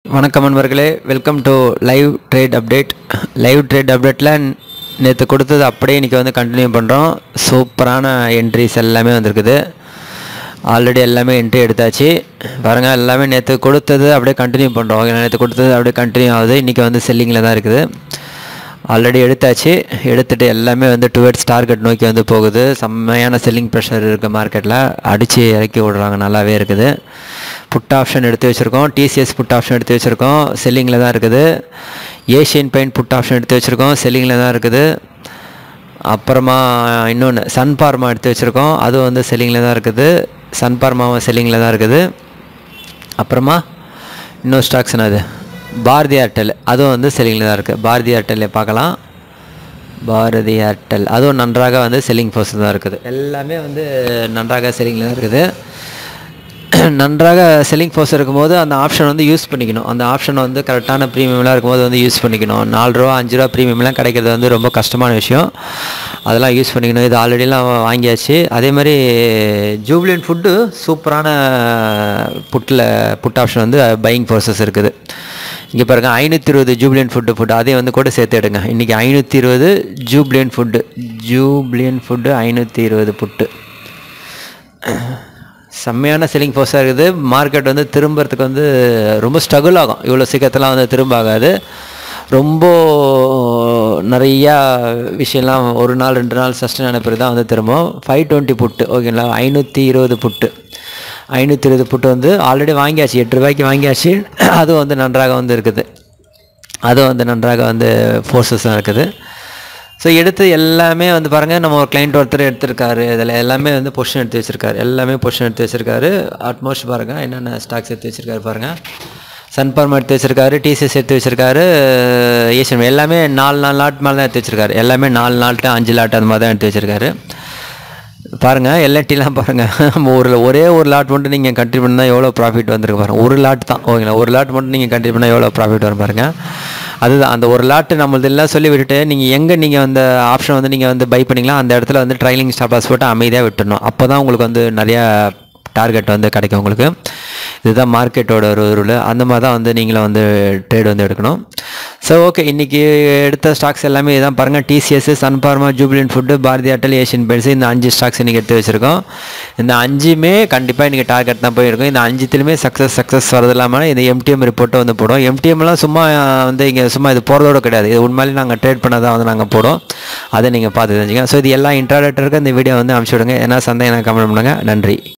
வணக்கம் நண்பர்களே welcome to live trade update live trade அப்டேட்டில் நேற்று கொடுத்தது அப்படியே இன்றைக்கி வந்து கண்டினியூ பண்ணுறோம் சூப்பரான என்ட்ரிஸ் எல்லாமே வந்திருக்குது ஆல்ரெடி எல்லாமே என்ட்ரி எடுத்தாச்சு பாருங்கள் எல்லாமே நேற்று கொடுத்தது அப்படியே கண்டினியூ பண்ணுறோம் நேற்று கொடுத்தது அப்படியே கண்டினியூ ஆகுது இன்றைக்கி வந்து செல்லிங்கில் தான் இருக்குது ஆல்ரெடி எடுத்தாச்சு எடுத்துகிட்டு எல்லாமே வந்து டுவெட்ஸ் டார்கெட் நோக்கி வந்து போகுது செம்மையான செல்லிங் ப்ரெஷர் இருக்குது மார்க்கெட்டில் அடித்து இறக்கி விடுறாங்க நல்லாவே இருக்குது புட் ஆப்ஷன் எடுத்து வச்சுருக்கோம் டிசிஎஸ் புட் ஆப்ஷன் எடுத்து வச்சுருக்கோம் செல்லிங்கில் தான் இருக்குது ஏஷியன் பெயிண்ட் புட் ஆப்ஷன் எடுத்து வச்சுருக்கோம் செல்லிங்கில் தான் இருக்குது அப்புறமா இன்னொன்று சன் பார்மா எடுத்து வச்சுருக்கோம் அதுவும் வந்து செல்லிங்கில் தான் இருக்குது சன் பார்மாவும் செல்லிங்கில் தான் இருக்குது அப்புறமா இன்னொரு ஸ்டாக்ஸ் என்னது பாரதி ஏர்டெல் அதுவும் வந்து செல்லிங்கில் தான் இருக்குது பாரதி ஏர்டெல்ல பார்க்கலாம் பாரதி ஏர்டெல் அதுவும் நன்றாக வந்து செல்லிங் ஃபோர்ஸ் தான் இருக்குது எல்லாமே வந்து நன்றாக செல்லிங்கில் தான் இருக்குது நன்றாக செல்லிங் ஃபோர்ஸ் இருக்கும்போது அந்த ஆப்ஷன் வந்து யூஸ் பண்ணிக்கணும் அந்த ஆப்ஷன் வந்து கரெக்டான ப்ரீமியம்லாம் இருக்கும்போது வந்து யூஸ் பண்ணிக்கணும் நாலு ரூபா அஞ்சு ரூபா ப்ரீமியம்லாம் கிடைக்கிறது வந்து ரொம்ப கஷ்டமான விஷயம் அதெல்லாம் யூஸ் பண்ணிக்கணும் இது ஆல்ரெடிலாம் வாங்கியாச்சு அதே மாதிரி ஜூப்ளியன் ஃபுட்டு சூப்பரான புட்டில் புட் ஆப்ஷன் வந்து பையிங் ப்ராசஸ் இருக்குது இங்கே பாருங்கள் ஐநூற்றி இருபது ஜூப்ளியன் ஃபுட்டு ஃபுட்டு அதையும் வந்து கூட சேர்த்து எடுங்க இன்றைக்கி ஐநூற்றி இருபது ஜூப்ளியன் ஃபுட்டு ஜூப்ளியன் ஃபுட்டு ஐநூற்றி இருபது புட்டு செம்மையான செல்லிங் ஃபோர்ஸாக இருக்குது மார்க்கெட் வந்து திரும்புறதுக்கு வந்து ரொம்ப ஸ்ட்ரகிள் ஆகும் இவ்வளோ சீக்கிரத்தெல்லாம் வந்து திரும்ப ஆகாது ரொம்ப நிறையா விஷயம்லாம் ஒரு நாள் ரெண்டு நாள் சஸ்டன் ஆன பிறகு தான் வந்து திரும்பும் ஃபைவ் டுவெண்ட்டி புட்டு ஓகேங்களா ஐநூற்றி இருபது புட்டு ஐநூற்றி இருபது புட்டு வந்து ஆல்ரெடி வாங்கியாச்சு எட்டு ரூபாய்க்கு வாங்கியாச்சு அதுவும் வந்து நன்றாக வந்து இருக்குது அதுவும் வந்து நன்றாக வந்து ஃபோர்ஸஸ் தான் இருக்குது ஸோ எடுத்து எல்லாமே வந்து பாருங்கள் நம்ம ஒரு கிளைண்ட் ஒருத்தர் எடுத்திருக்காரு இதில் எல்லாமே வந்து பொசிஷன் எடுத்து வச்சுருக்காரு எல்லாமே பொசிஷன் எடுத்து வச்சுருக்காரு ஆட்மோஸ்ட் பாருங்கள் என்னென்ன ஸ்டாக்ஸ் எடுத்து வச்சுருக்காரு பாருங்கள் சன்ஃபார்ம் எடுத்து வச்சுருக்காரு டிசிஎஸ் எடுத்து வச்சுருக்காரு ஏஷியன் எல்லாமே நாலு நாலு லாட் மேலே தான் எடுத்து வச்சுருக்காரு எல்லாமே நாலு லாட்டு அஞ்சு லாட் அந்த மாதிரி தான் எடுத்து வச்சுருக்காரு பாருங்கள் எல்என்டிலாம் பாருங்கள் ஒரு ஒரே ஒரு லாட் மட்டும் நீங்கள் கண்ட்ரி பண்ணால் எவ்வளோ ப்ராஃபிட் வந்திருக்கு பாருங்கள் ஒரு லாட் தான் ஓகேங்களா ஒரு லாட் மட்டும் நீங்கள் கண்ட்ரி பண்ணால் எவ்வளோ ப்ராஃபிட் வரும் பாருங்கள் அதுதான் அந்த ஒரு லாட்டு நம்மளது எல்லாம் சொல்லி விட்டுட்டு நீங்கள் எங்கே நீங்கள் அந்த ஆப்ஷன் வந்து நீங்கள் வந்து பை பண்ணிங்களா அந்த இடத்துல வந்து ட்ரைலிங் ஸ்டாப் லாஸ் போட்டு அமைதியாக விட்டுடணும் அப்போ தான் உங்களுக்கு வந்து நிறையா டார்கெட் வந்து கிடைக்கும் உங்களுக்கு இதுதான் மார்க்கெட்டோட ஒரு ரூல் அந்த மாதிரி தான் வந்து நீங்களும் வந்து ட்ரேட் வந்து எடுக்கணும் ஸோ ஓகே இன்றைக்கி எடுத்த ஸ்டாக்ஸ் எல்லாமே இதான் பாருங்கள் TCS Sun Pharma Jubilant food Bharti Airtel Asian paints இந்த அஞ்சு ஸ்டாக்ஸ் இன்றைக்கி எடுத்து வச்சுருக்கோம் இந்த அஞ்சுமே கண்டிப்பாக இன்றைக்கி டார்கெட் தான் போயிருக்கும் இந்த அஞ்சுத்துலையுமே சக்ஸஸ் சக்ஸஸ் வரது இல்லாமல் இந்த எம்டிஎம் ரிப்போர்ட்டை வந்து போடும் எம்டிஎம்லாம் சும்மா வந்து இங்கே சும்மா இது போகிறதோட கிடையாது இது உண்மையிலே நாங்கள் ட்ரேட் பண்ணதான் வந்து நாங்கள் போடும் அதை நீங்கள் பார்த்து தெரிஞ்சுங்க ஸோ இது எல்லா இன்ட்ராடேட்டருக்கு இந்த வீடியோ வந்து அனுப்பிச்சி விடுங்க ஏன்னா சந்தேகம் கமெண்ட் பண்ணுங்கள் நன்றி